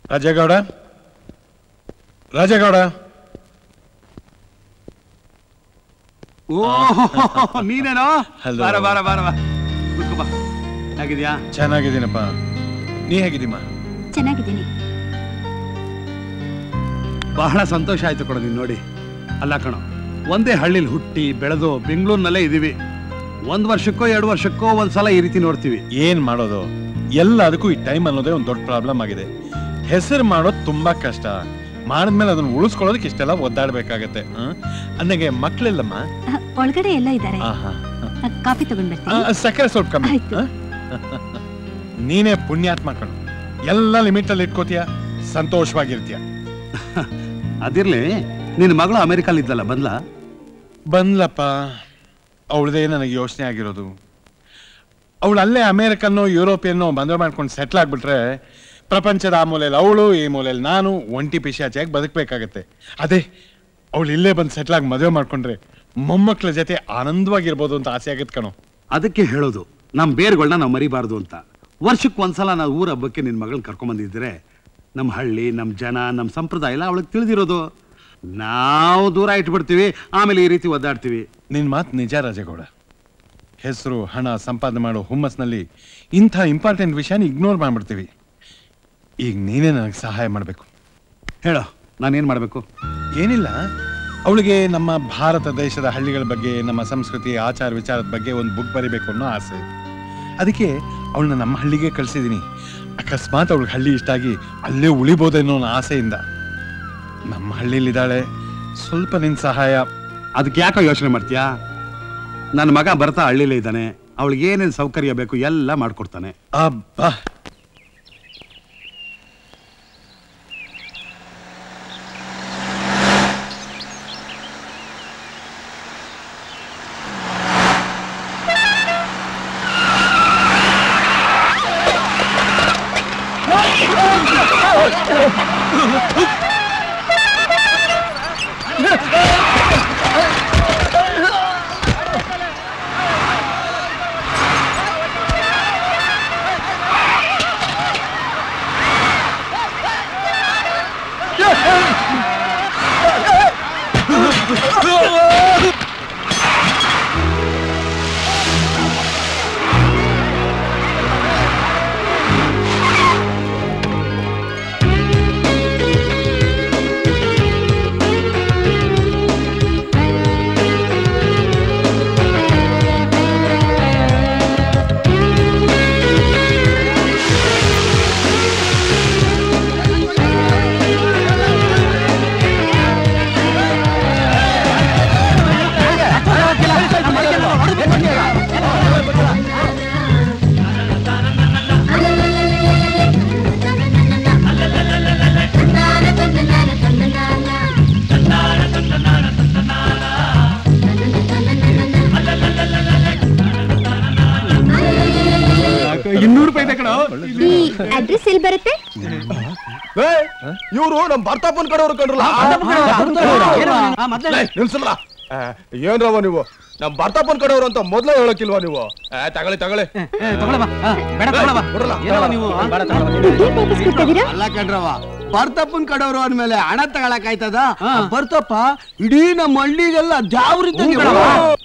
ರಾಜೇಗೌಡ ರಾಜೇಗೌಡ ಓ ನೀನೇನೋ Hello. ಬಾರ ಬಾರ ಬಾರ ಬಾ ಕೂತ್ಕೋ ಬಾ ಹೇಗಿದ್ಯಾ ಚೆನ್ನಾಗಿದ್ದೀನಪ್ಪ ನೀ ಹೇಗಿದ್ದೀಮ್ಮ ಚೆನ್ನಾಗಿದ್ದೀನಿ ಬಹಳ ಸಂತೋಷ ಆಯ್ತು ಕಣೋ ನೀನ್ ನೋಡಿ ಅಲ್ಲ ಕಣೋ ಒಂದೇ ಹಳ್ಳಿಲಿ ಹುಟ್ಟಿ ಬೆಳೆದು ಬೆಂಗಳೂರಿನಲ್ಲೇ ಇದೀವಿ ಒಂದ್ ವರ್ಷಕ್ಕೋ ಎರಡು ವರ್ಷಕ್ಕೋ ಒಂದ್ಸಲ ಈ ರೀತಿ ನೋಡ್ತೀವಿ ಏನ್ ಮಾಡೋದು ಎಲ್ಲದಕ್ಕೂ ಈ ಟೈಮ್ ಅನ್ನೋದೇ ಒಂದು ದೊಡ್ಡ ಪ್ರಾಬ್ಲಮ್ ಆಗಿದೆ ಹೆಸರು ಮಾಡೋದು ತುಂಬಾ ಕಷ್ಟ ಮಾಡಿದ್ಮೇಲೆ ಅದನ್ನ ಉಳಿಸ್ಕೊಳ್ಳೋದಕ್ಕೆ ಇಷ್ಟೆಲ್ಲ ಒದ್ದಾಡ್ಬೇಕಾಗತ್ತೆ ಅನ್ನಗೆ ಮಕ್ಳಿಲ್ಲಮ್ಮ ಅಹ್, ಒಳಗಡೆ ಎಲ್ಲ ಇದ್ದಾರೆ ಆಹಾ. ಅಹ್, ಕಾಫಿ ತಗೊಂಡ್ ಆ, ಬರ್ತೀನಿ ಸಕ್ಕರೆ ಸ್ವಲ್ಪ ಕಮ್ಮಿ ಆಯ್ತು. ಆ? ನೀನೇ ಪುಣ್ಯಾತ್ಮ ಕಣು ಎಲ್ಲ ಲಿಮಿಟ್ ಅಲ್ಲಿ ಇಟ್ಕೋತೀಯ ಸಂತೋಷವಾಗಿರ್ತೀಯ ಅದಿರ್ಲಿ ನಿನ್ನ ಮಗಳು ಅಮೆರಿಕಲ್ ಇದ್ದಲ್ಲ ಬಂದ್ಲಾ ಬಂದ್ಲಪ್ಪ ಅವಳದೇ ನನಗೆ ಯೋಚನೆ ಆಗಿರೋದು ಅವಳು ಅಲ್ಲೇ ಅಮೇರಿಕನ್ನೋ ಯುರೋಪಿಯನ್ನೋ ಮದುವೆ ಮಾಡ್ಕೊಂಡು ಸೆಟ್ಲ್ ಆಗ್ಬಿಟ್ರೆ ಪ್ರಪಂಚದ ಆ ಮೂಲೆಯಲ್ಲಿ ಅವಳು ಈ ಮೂಲೆಯಲ್ಲಿ ನಾನು ಒಂಟಿ ಪಿಶಾಚಿಯಾಗಿ ಬದುಕಬೇಕಾಗತ್ತೆ ಅದೇ ಅವಳು ಇಲ್ಲೇ ಬಂದು ಸೆಟ್ಲ್ ಆಗಿ ಮದುವೆ ಮಾಡ್ಕೊಂಡ್ರೆ ಮೊಮ್ಮಕ್ಕಳ ಜೊತೆ ಆನಂದವಾಗಿರ್ಬೋದು ಅಂತ ಆಸೆ ಆಗತ್ತೆ ಕಣೋ ಅದಕ್ಕೆ ಹೇಳೋದು ನಮ್ಮ ಬೇರ್ಗಳನ್ನ ನಾವು ಮರಿಬಾರ್ದು ಅಂತ ವರ್ಷಕ್ಕೆ ಒಂದ್ಸಲ ನಾವು ಊರ ಹಬ್ಬಕ್ಕೆ ನಿನ್ನ ಮಗಳನ್ನ ಕರ್ಕೊಂಬಂದಿದ್ರೆ ನಮ್ಮ ಹಳ್ಳಿ ನಮ್ಮ ಜನ ನಮ್ಮ ಸಂಪ್ರದಾಯ ಎಲ್ಲ ಅವಳಿಗೆ ತಿಳಿದಿರೋದು ನಾವು ದೂರ ಇಟ್ಬಿಡ್ತೀವಿ ಆಮೇಲೆ ಈ ರೀತಿ ಒದ್ದಾಡ್ತೀವಿ ನಿನ್ ಮಾತು ನಿಜ ರಾಜೇಗೌಡ ಹೆಸರು ಹಣ ಸಂಪಾದನೆ ಮಾಡೋ ಹುಮ್ಮಸ್ನಲ್ಲಿ ಇಂಥ ಇಂಪಾರ್ಟೆಂಟ್ ವಿಷಯನ ಇಗ್ನೋರ್ ಮಾಡ್ಬಿಡ್ತೀವಿ ಈಗ ನೀನೇ ನನಗೆ ಸಹಾಯ ಮಾಡಬೇಕು ಹೇಳೋ ನಾನೇನು ಮಾಡಬೇಕು ಏನಿಲ್ಲ ಅವಳಿಗೆ ನಮ್ಮ ಭಾರತ ದೇಶದ ಹಳ್ಳಿಗಳ ಬಗ್ಗೆ ನಮ್ಮ ಸಂಸ್ಕೃತಿ ಆಚಾರ ವಿಚಾರದ ಬಗ್ಗೆ ಒಂದು ಬುಕ್ ಬರಿಬೇಕು ಅನ್ನೋ ಆಸೆ ಅದಕ್ಕೆ ಅವಳನ್ನ ನಮ್ಮ ಹಳ್ಳಿಗೆ ಕಳ್ಸಿದೀನಿ ಅಕಸ್ಮಾತ್ ಅವಳಿಗೆ ಹಳ್ಳಿ ಇಷ್ಟ ಆಗಿ ಅಲ್ಲೇ ಉಳಿಬೋದೇನೋ ಅನ್ನೋ ಆಸೆಯಿಂದ ನಮ್ಮ ಹಳ್ಳಿಲಿದ್ದಾಳೆ ಸ್ವಲ್ಪ ನಿನ್ ಸಹಾಯ ಅದಕ್ಕೆ ಯಾಕೋ ಯೋಚನೆ ಮಾಡ್ತೀಯಾ ನನ್ನ ಮಗ ಬರ್ತಾ ಹಳ್ಳಿಲೇ ಇದ್ದಾನೆ ಅವಳಿಗೆ ಏನೇನು ಸೌಕರ್ಯ ಬೇಕು ಎಲ್ಲ ಮಾಡ್ಕೊಡ್ತಾನೆ ಅಬ್ಬಾ ಇನ್ನೂರು ರೂಪಾಯಿ ಇದೆ ಕಣೋ ಈ ಅಡ್ರೆಸ್ ಎಲ್ಲಿ ಬರುತ್ತೆ ಇವರು ನಮ್ ಬರ್ತಾಪನ್ ಕಡೆಯವ್ರು ಕಂಡ್ರಲ್ಲ ಲೇ, ನಿಲ್ಸಲ್ಲ ಆ, ಏನ್ರವ ನೀವು ನಮ್ ಬರ್ತಾಪನ್ ಕಡೆಯವ್ರು ಅಂತ ಮೊದ್ಲೇ ಹೇಳಕ್ಕಿಲ್ವಾ ನೀವು ಆ, ತಗೊಳ್ಳಿ ತಗೊಳ್ಳಿ ಕೊಡಲ್ಲ. ಏನ್ ವಾಪಸ್ ಕೊಡ್ತಾ ಇದೀರಾ ಅಲ್ಲ ಕಣ್ರವ ಬರ್ತಪ್ಪನ್ ಕಡವ್ರು ಅಂದ್ಮೇಲೆ ಹಣ ತಗೊಳಕ್ ಆಯ್ತದ ಬರ್ತಪ್ಪ ಇಡೀ ನಮ್ಮ ಹಳ್ಳಿಗೆಲ್ಲ ಜಾವ್ರಿದ್ದಂಗೆ